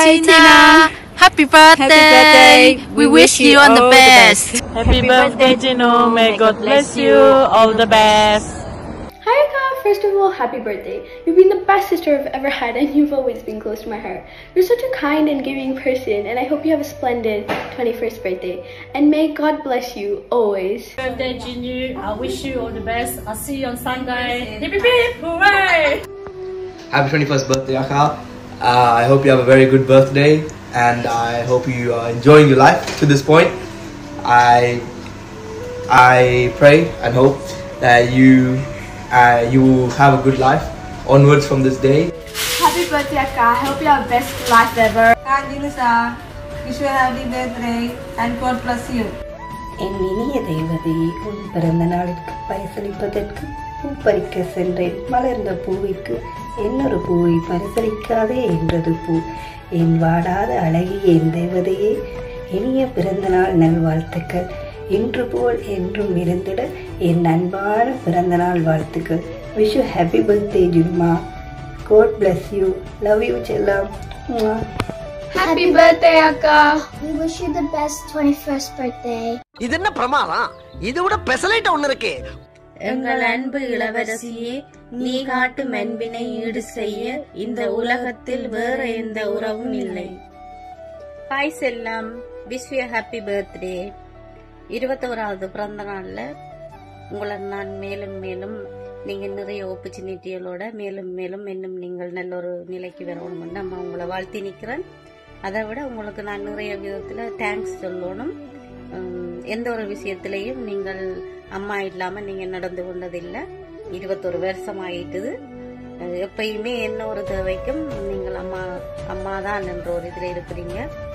Tina. Happy birthday. birthday. We wish you all the best. Happy birthday, Gino. May God bless you. All the best. Hi, Aka. First of all, happy birthday. You've been the best sister I've ever had, and you've always been close to my heart. You're such a kind and giving person, and I hope you have a splendid 21st birthday. And may God bless you always. birthday, Jinju. I wish you all the best. I'll see you on Sunday. Hip hip hip! Hooray! Happy 21st birthday, Aka. Uh, I hope you have a very good birthday and I hope you are enjoying your life to this point. I I pray and hope that you uh, you will have a good life onwards from this day. Happy birthday, Aka. I hope you have the best life ever. Angelisa, wish you a happy birthday and God bless you. என் இனிய தெய்வதையே உன் பிறந்த நாளிற்கு பரிசளிப்பதற்கு பூ பறிக்க சென்றேன் மலர்ந்த பூவிற்கு இன்னொரு பூவை பரிசளிக்காதே என்றது பூ என் வாடாத அழகிய என் தேவதையே இனிய பிறந்த நாள் நல்வாழ்த்துக்கள் இன்று போல் என்றும் இருந்திட என் அன்பான பிறந்த நாள் வாழ்த்துக்கள் விஷ் யூ ஹாப்பி பர்த்டே ஜும்மா God bless you love you செல்லம் Mwah. Happy birthday, Aka. We wish you the best 21st birthday. இது என்ன பிரமாதம் இதை விட பெசலைட்ட ஒண்ணு இருக்கு எங்கள் அன்பு இளவரசியே நீ காட்டும் அன்பினை ஈடு செய்ய இந்த உலகத்தில் வேற எந்த உறவும் இல்லை ஹாய் செல்லம் விஷ் யூ ஹாப்பி பர்த்டே இருபத்தோராவது பிறந்த நாள்ல உங்களை நான் மேலும் மேலும் நீங்க நிறைய ஆப்பர்ச்சுனிட்டிகளோட மேலும் மேலும் இன்னும் நீங்கள் நல்ல ஒரு நிலைக்கு வரணும்னு நம்ம உங்களை வாழ்த்தி நிக்கிறேன் அதை விட உங்களுக்கு நான் நிறைய விதத்துல தேங்க்ஸ் சொல்லணும் உம், எந்த ஒரு விஷயத்திலையும் நீங்கள் அம்மா இல்லாம நீங்க நடந்து கொண்டதில்லை இருபத்தொரு வருஷம் ஆயிட்டுது அஹ் எப்பயுமே என்ன ஒரு தேவைக்கும் நீங்கள் அம்மா அம்மா தான் என்ற ஒரு இதுல இருக்கிறீங்க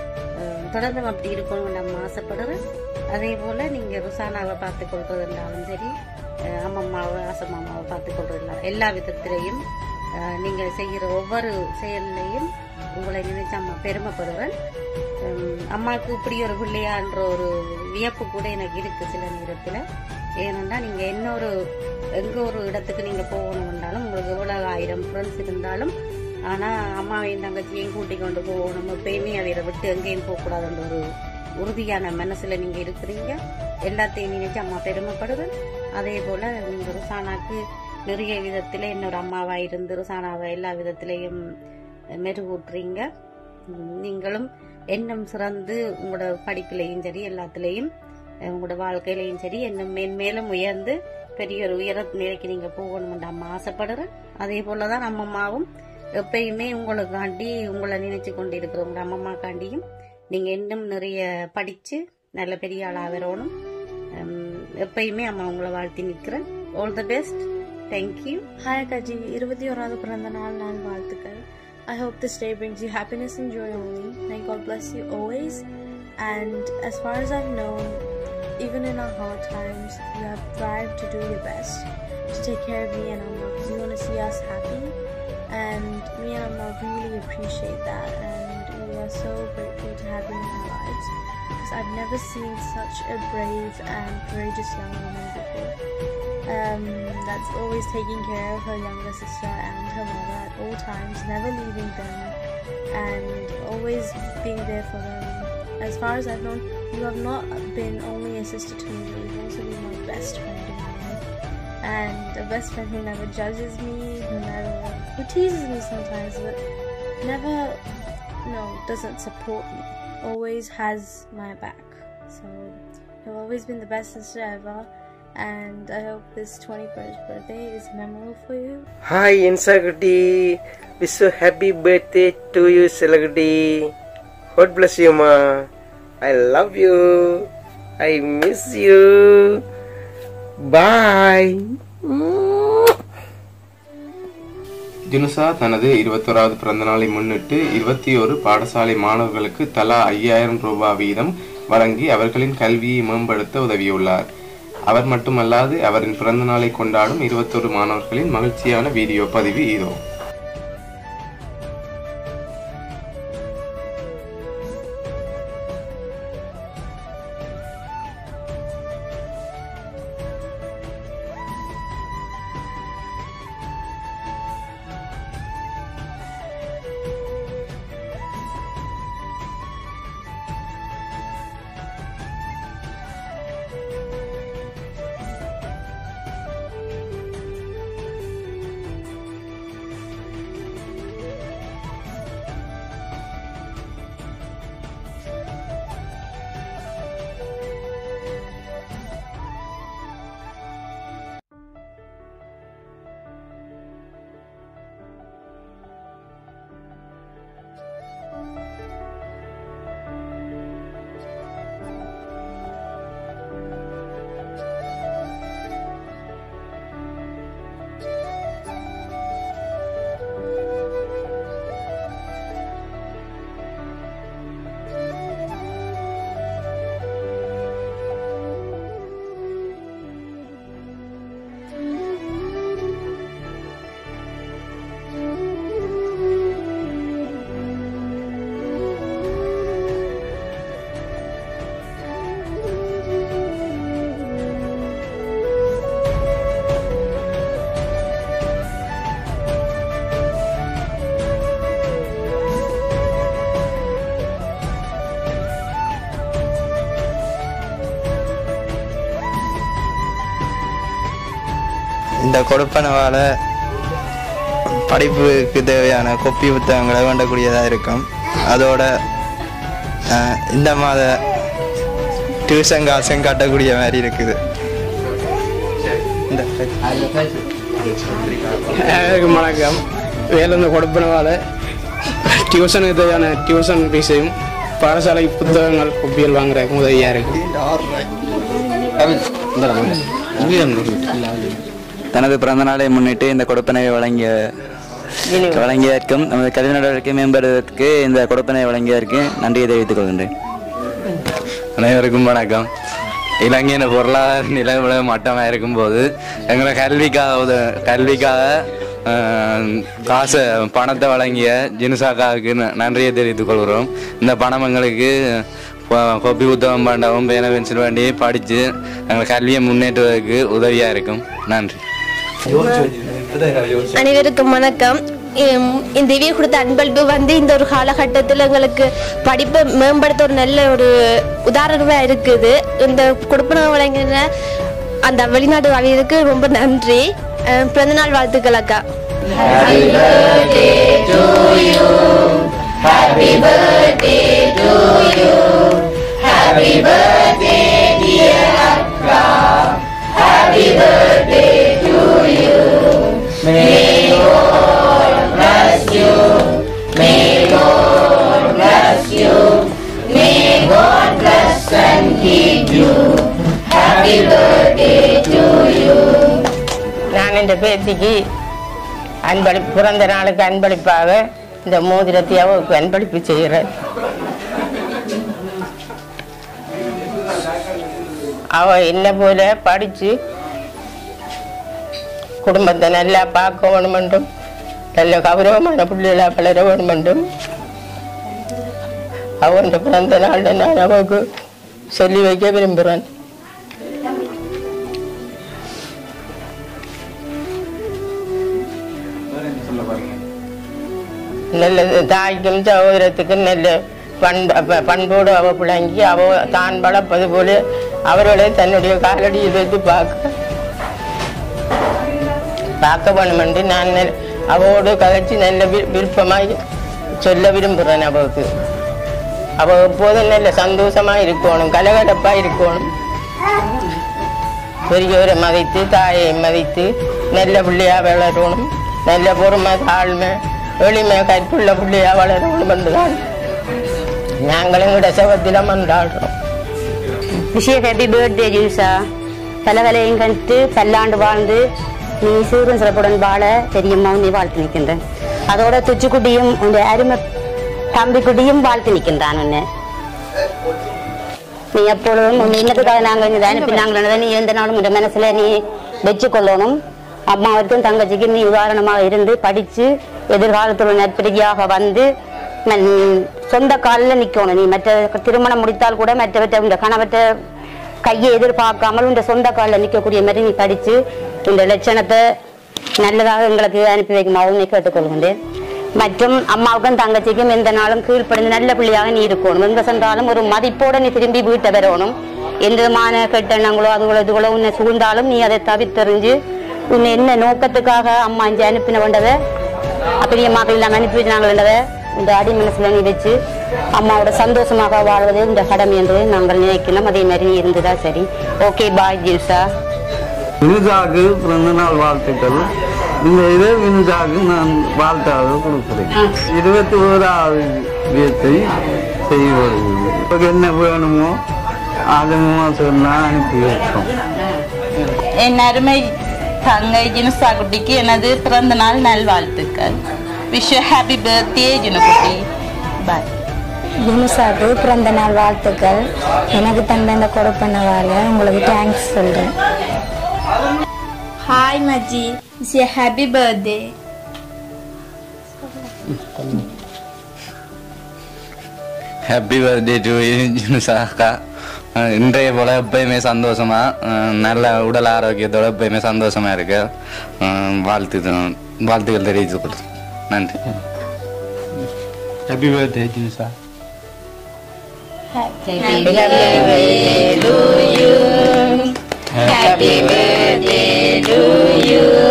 அஹ் தொடர்ந்து அப்படி இருக்கணும்னு நம்ம ஆசைப்படுறேன் அதே போல நீங்க ருசானாவை பார்த்து கொள்றதுனாலும் சரி அஹ் அம்மம்மாவை அசம்மாவை பார்த்து கொள்றதுல எல்லா விதத்திலையும் அஹ் நீங்க செய்யற ஒவ்வொரு செயல்லையும் உங்களை நினைச்சு அம்மா பெருமைப்படுறேன் உம், அம்மாவுக்கு இப்படி ஒரு பிள்ளையான்ற ஒரு வியப்பு கூட எனக்கு இருக்கு சில நேரத்துல ஏனென்றா நீங்க என்ன ஒரு எங்க ஒரு இடத்துக்கு நீங்க போகணும்னாலும் உங்களுக்கு எவ்வளவு ஆயிரம் ஃப்ரெண்ட்ஸ் இருந்தாலும் ஆனா அம்மாவையும் தங்கச்சியையும் கூட்டி கொண்டு போகணும் எப்பயுமே அவரை விட்டு எங்கேயும் போக கூடாதுன்ற ஒரு உறுதியான மனசுல நீங்க இருக்கிறீங்க எல்லாத்தையும் நினைச்சு அம்மா பெருமைப்படுவேன் அதே போல நீங்க ருசானாக்கு நிறைய விதத்துல இன்னொரு அம்மாவா இருந்து ருசானாவை எல்லா விதத்திலையும் மெருகூட்டுறீங்க உம், நீங்களும் எண்ணம் சிறந்து உங்களோட படிப்புலையும் சரி எல்லாத்துலேயும் உங்களோட வாழ்க்கையிலையும் சரி இன்னும் மேன்மேலும் உயர்ந்து பெரிய ஒரு உயர நிலைக்கு நீங்க போகணும்னு அம்மா ஆசைப்படுறேன் அதே போலதான் நம்ம அம்மாவும் எப்பயுமே உங்களுக்காண்டி உங்களை நினைச்சு கொண்டு இருக்கிறவங்க அம்மம்மாக்காண்டியும் நீங்க இன்னும் நிறைய படிச்சு நல்ல பெரிய ஆளா வரணும் உம், எப்பயுமே அம்மா உங்களை வாழ்த்தி நிக்கிறேன் all the best thank you Hi Akaji, இருபத்தி ஓராவது பிறந்த நாள் நாள் வாழ்த்துக்கள் I hope this day brings you happiness and joy only. May God bless you always. And as far as I've known, even in our hard times, you have thrived to do your best to take care of me and Amma because you want to see us happy. And me and Amma really appreciate that. And we are so grateful to have you in our lives because I've never seen such a brave and courageous young woman before um, that's always taking care of her younger sister and her mother at all times, never leaving them, and always being there for them. As far as I've known, you have not been only a sister to me, but you've also been my best friend in my life. And a best friend who never judges me, who never who teases me sometimes, but never no doesn't support me. Always has my back. So you've always been the best sister ever and I hope this 21st birthday is memorable for you. Hi இன்சாகுட்டி wish happy birthday to you செலகுட்டி God bless யூமா I love you I miss you bye ஜுனுசா தனது இருபத்தோராவது பிறந்த நாளை முன்னிட்டு இருபத்தி ஒரு பாடசாலை மாணவர்களுக்கு தலா ஐயாயிரம் ரூபாய் வீதம் வழங்கி அவர்களின் கல்வியை மேம்படுத்த உதவியுள்ளார் அவர் மட்டுமல்லாது அவரின் பிறந்த நாளை கொண்டாடும் இருபத்தொரு மாணவர்களின் மகிழ்ச்சியான வீடியோ பதிவு இதோ இந்த கொடுப்பனவால் படிப்புக்கு தேவையான கொப்பி புத்தகங்களை வேண்டக்கூடியதாக இருக்கும் அதோட அஹ், இந்த மாத டியூஷன் காசும் கட்டக்கூடிய மாதிரி இருக்குது இந்த எல்லாருக்கும் வணக்கம் வேலை கொடுப்பனவால டியூஷனுக்கு தேவையான டியூஷன் ஃபீஸையும் பாடசாலை புத்தகங்கள் கொப்பியல் வாங்குறதுக்கும் உதவியாக இருக்கு தனது பிறந்த நாளை முன்னிட்டு இந்த கொடுப்பனை வழங்கிய வழங்கியதற்கும் நமது கல்வி நடவடிக்கை மேம்படுவதற்கு இந்த கொடுப்பனை வழங்கியதற்கு நன்றியை தெரிவித்துக் கொள்கின்றேன் அனைவருக்கும் வணக்கம் இலங்கையின் பொருளாதார நிலைமை மட்டமாக இருக்கும்போது எங்களை கல்விக்காக உத கல்விக்காக ஆஹ், காசை பணத்தை வழங்கிய ஜினுசாக்காவுக்கு ந- நன்றியை தெரிவித்துக் கொள்கிறோம் இந்த பணம் எங்களுக்கு கொ- கொப்பி புத்தகம் பண்ணவும் பேன பென்சில் வேண்டி படித்து எங்கள் கல்வியை முன்னேற்றுவதற்கு உதவியாக இருக்கும் நன்றி அனைவருக்கும் வணக்கம் ஹம், இந்த இவிய கொடுத்த அன்பளிப்பு வந்து இந்த ஒரு காலகட்டத்தில் எங்களுக்கு படிப்பை மேம்படுத்த ஒரு நல்ல ஒரு உதாரணமாக இருக்குது இந்த கொடுப்பன வழங்கின அந்த வெளிநாட்டு அவையருக்கு ரொம்ப நன்றி அஹ், பிறந்தநாள் வாழ்த்துக்கள் அக்கா நான் இந்த பேத்திக்கு அன்பளி பிறந்த நாளுக்கு அன்பளிப்பாக இந்த மோதிரத்தை அவருக்கு அன்பளிப்பு செய்கிறேன் அவ என்ன போல படிச்சு குடும்பத்தை நல்லா பார்க்க வேணும் என்றும் நல்ல கௌரவமான பிள்ளைகளா வளர வேணும் என்றும் அவன் பிறந்த நாளில் நான் அவருக்கு சொல்லி வைக்க விரும்புகிறேன் நல்ல தாய்க்கும் சகோதரத்துக்கும் நல்ல பண்பு ப- பண்போடு அவ பிள்ளைங்கி அவ தான் வளர்ப்பது போல அவர்களை தன்னுடைய காலடியில் வைத்து பார்க்க பார்க்க வேணும் என்று நான் நெ- அவளோடு கதைச்சு நல்ல வி- விருப்பமாய் சொல்ல விரும்புகிறேன் அவளுக்கு அவ எப்போதும் நல்ல சந்தோஷமா இருக்கணும் கலகலப்பா இருக்கணும் பெரியவரை மதித்து தாயை மதித்து நல்ல பிள்ளையா வளரணும் நல்ல பொறுமை தாழ்மை எளிமை கற்புள்ள பிள்ளையா வளரணும் என்றுதான் நாங்களும் கூட செவத்தில மன்றாடுறோம் விஷய ஹாப்பி பர்த்டே ஜூஸா பல வேலையும் கண்டு பல்லாண்டு வாழ்ந்து நீ சீரும் சிறப்புடன் வாழ பெரியம்மா நீ வாழ்த்து நிற்கின்றேன் அதோட துச்சுக்குட்டியும் உன் அருமை தம்பிக்குட்டியும் வாழ்த்து நிற்கின்றான் உன்னை நீ எப்பொழுதும் உன் இன்னத்துக்காக நாங்கள் இங்கே அனுப்பினாங்களே நீ எந்த நாளும் உன் மனசுல நீ வச்சு கொள்ளணும் அம்மாவுக்கும் தங்கச்சிக்கும் நீ உதாரணமாக இருந்து படிச்சு எதிர்காலத்தில் நற்படியாக வந்து மன்- சொந்த காலில் நிற்கணும் நீ மற்ற திருமணம் முடித்தால் கூட மற்றவற்ற இந்த கணவற்ற கையை எதிர்பார்க்காமல் இந்த சொந்த காலில் நிற்கக்கூடிய மாதிரி நீ படிச்சு இந்த லட்சணத்தை நல்லதாக எங்களுக்கு அனுப்பி வைக்குமாவும் நீ கேட்டுக்கொள்கின்றேன் மற்றும் அம்மாவுக்கும் தங்கச்சிக்கும் எந்த நாளும் கீழ்ப்படிந்து நல்ல பிள்ளையாக நீ இருக்கணும் எங்க சென்றாலும் ஒரு மதிப்போட நீ திரும்பி வீட்டை வரணும் எந்த விதமான கெட்டெண்ணங்களோ அதுகளோ இதுகளோ உன்னை சூழ்ந்தாலும் நீ அதை தவிர்த்தறிஞ்சு உன்னை என்ன நோக்கத்துக்காக அம்மா இங்கே அனுப்பின வேண்டதை பெரியம்மாக்கள் இல்லாமல் அனுப்பி வச்சாங்களன்றதை இந்த அடி மனசுல நீ வச்சு அம்மாவோட சந்தோஷமாக வாழ்வது இந்த கடமை என்று நாங்கள் நினைக்கிறோம் அதே மாதிரி நீ இருந்ததா சரி ஓகே பாய் ஜில்சா வினுஜாக்கு பிறந்த நாள் வாழ்த்துக்கள் இந்த இதே வினுஜாக்கு நான் வாழ்த்தாக கொடுக்குறேன் இருபத்தி ஓராவது வீத்தை செய்ய வருகிறது இப்போ என்ன வேணுமோ அது மூலம் சொன்னா அனுப்பி வைப்போம் என் அருமை தங்கை ஜினுசா குட்டிக்கு எனது பிறந்த நாள் நல்வாழ்த்துக்கள் விஷ் ஹாப்பி பர்த்டே ஜினுகுட்டி பாய் யூனுசாக்கு பிறந்த நாள் வாழ்த்துக்கள் எனக்கு தந்த இந்த கொடுப்பனவால உங்களுக்கு தேங்க்ஸ் சொல்றேன் Hi Maji, it's your happy birthday. Happy birthday to ஜினுசாக்கா இன்றைய போல எப்பயுமே சந்தோஷமா அஹ், நல்ல உடல் ஆரோக்கியத்தோட எப்பயுமே சந்தோஷமா இருக்க அஹ், வாழ்த்து வாழ்த்துக்கள் தெரிவித்துக் கொள்கிறேன் நன்றி happy birthday Jinisa Happy birthday to you. Happy birthday to you.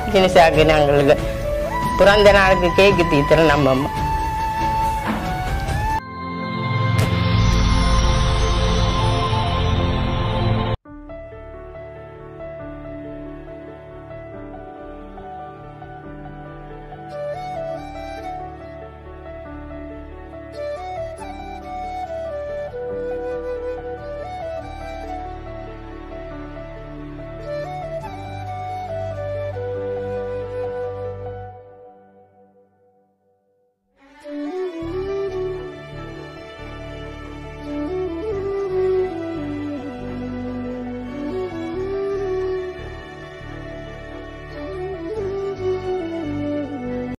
ஜினிசாக்கு நாங்களுக்கு பிறந்த நாளுக்கு கேக்கு தீத்துறோம் நம்ம அம்மா